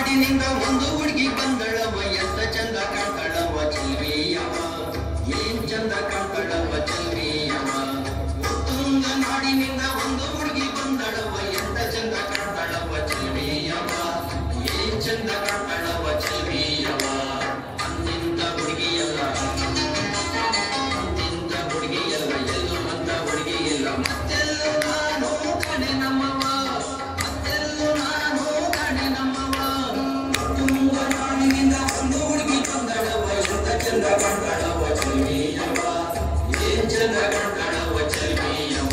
ನಾಡಿನಿಂದ ಒಂದು ಹುಡುಗಿ ಬಂದಳವ ಎಂತ ಚಂದ ಕಾಣ್ತಾಳವ ಚೆಲ್ವಿಯವ ಏನ್ ಚಂದ ಕಾಣ್ತಾಳವ ಚೆಲ್ವಿಯವ ಉತ್ತುಂಗ ನಾಡಿನಿಂದ ಒಂದು ಹುಡುಗಿ ಬಂದಳವ ಎಂತ ಚಂದ ಕಾಣ್ತಾಳವ ಚೆಲ್ವಿಯವ ಏನ್ ಚಂದ ಕಾಣ್ತಾಳವ ಚೆಲ್ವಿಯವ ಅಂದಿಂತ ಹುಡುಗಿಯಲ್ಲ ಅಂದಿಂತ ಹುಡುಗಿಯಲ್ಲ ಎಲ್ಲೂ ಅಂತ ಹುಡುಗಿಯಿಲ್ಲ ಮತ್ತೆಲ್ಲೂ ನಾನು ಕಣೆ ನಮ್ಮವ ಮತ್ತೆಲ್ಲೂ ನಾನು ಕಣೆ ನಮ್ಮವ ತುಂಗ ನಾಡಿನಿಂದ ಒಂದು ಹುಡುಗಿ ಬಂದಳವ ಎಂತ ಚಂದ ಕಾಣ್ತಾಳವ ಚೆಲ್ವಿಯವ ಏನ್ ಚಂದ ಕಾಣ್ತಾಳವ ಚೆಲ್ವಿಯವ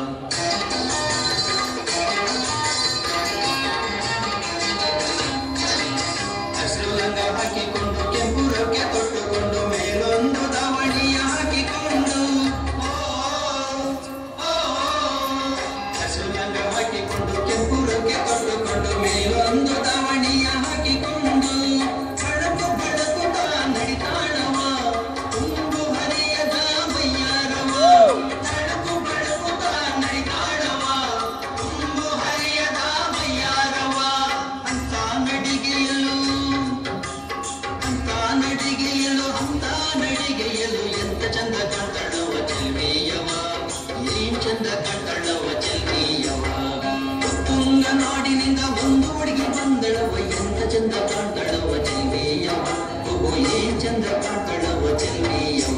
ಹಸಿರು ಲಂಗ ಹಾಕಿಕೊಂಡು ಕೆಂಪು ರೊಕ್ಕೆ ತೊಟ್ಟುಕೊಂಡು ಮೇಲೊಂದು ದಾವಣಿಯ ಹಾಕಿಕೊಂಡು ಓ, ಓ, ಹಸಿರು ಲಂಗ ಹಾಕಿಕೊಂಡು ಕೆಂಪು ರೊಕ್ಕೆ ತೊಟ್ಟುಕೊಂಡು ಮೇಲೊಂದು ದಾವಣಿಯ ಹಾಕಿಕೊಂಡು ಬಡಕು ಬಡಕುತ್ತಾ ನಡಿತಾಳವ ತುಂಬು ಹರಿಯದ ಬಯ್ಯಾರವ ಬಡಕು ಬಡಕುತ್ತಾ ನಡಿತಾಳವ ತುಂಬು ಹರಿಯದ ಬಯ್ಯಾರವ ಅಂತ ನಡಿಗೆಯಲು ಅಂತ ನಡಿಗೆಯಲು ಅಂತ ನಡಿಗೆಯಲು ಎಂತ ಚಂದ ಕಾಣ್ತಾಳವ ಚೆಲ್ವಿಯವ ಏನ್ ಚಂದ ಕಾಣ್ತಾಳವ ಚೆಲ್ವಿಯವ ತುಂಗ ನಾಡಿನಿಂದ ಒಂದು ಹುಡುಗಿ ಬಂದಳವ ಎಂತ ಚಂದ ಕಾಣ್ತಾಳವ ಚೆಲ್ವಿಯವ ಓ ಏನ್ ಚಂದ ಕಾಣ್ತಾಳವ ಚೆಲ್ವಿಯವ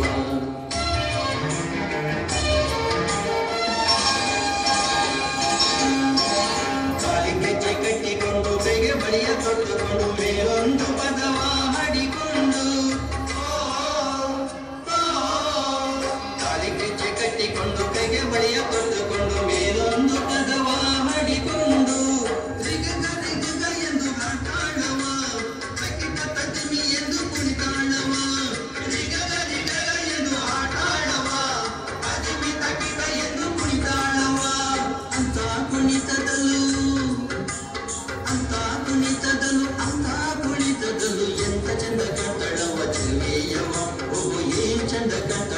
ಕಾಲಿ ಗೆಜ್ಜೆ ಕಟ್ಟಿಕೊಂಡು ಬೆಗೆ ಬಳಿಯ ತೊಟ್ಟುಕೊಂಡು ಮೇಲೊಂದು ಪದವ ಹಾಡಿಕೊಂಡು ಓ, ಓ, ಕಾಲಿ ಗೆಜ್ಜೆ ಕಟ್ಟಿಕೊಂಡು ಬೆಗೆ ಬಳಿಯ ತೊಟ್ಟುಕೊಂಡು ಮೇಲೊಂದು ಪದವ ಹಾಡಿಕೊಂಡು ರಿಗಗ ರಿಗಗ ಎಂದು ಹಾಟಾಡವ ಸಕಿಟ ತಜ್ಮಿ ಎಂದು ಕುಣಿತಾಳವ ರಿಗಗ ರಿಗಗ ಎಂದು ಆಟಾಡವ ಅಜಿಮಿ ತಕಿಟ ಎಂದು ಕುಣಿತಾಳವ ಅಂತ ಕುಣಿತದಲು ಅಂತ ಕುಣಿತದಲು ಅಂತ ಕುಣಿತದಲು ಎಂತ ಚಂದ ಕಾಣ್ತಾಳವ ಚೆಲ್ವೆಯವ ಓ ಏನ್ ಚಂದ ಕಾಣ್ತಾಳ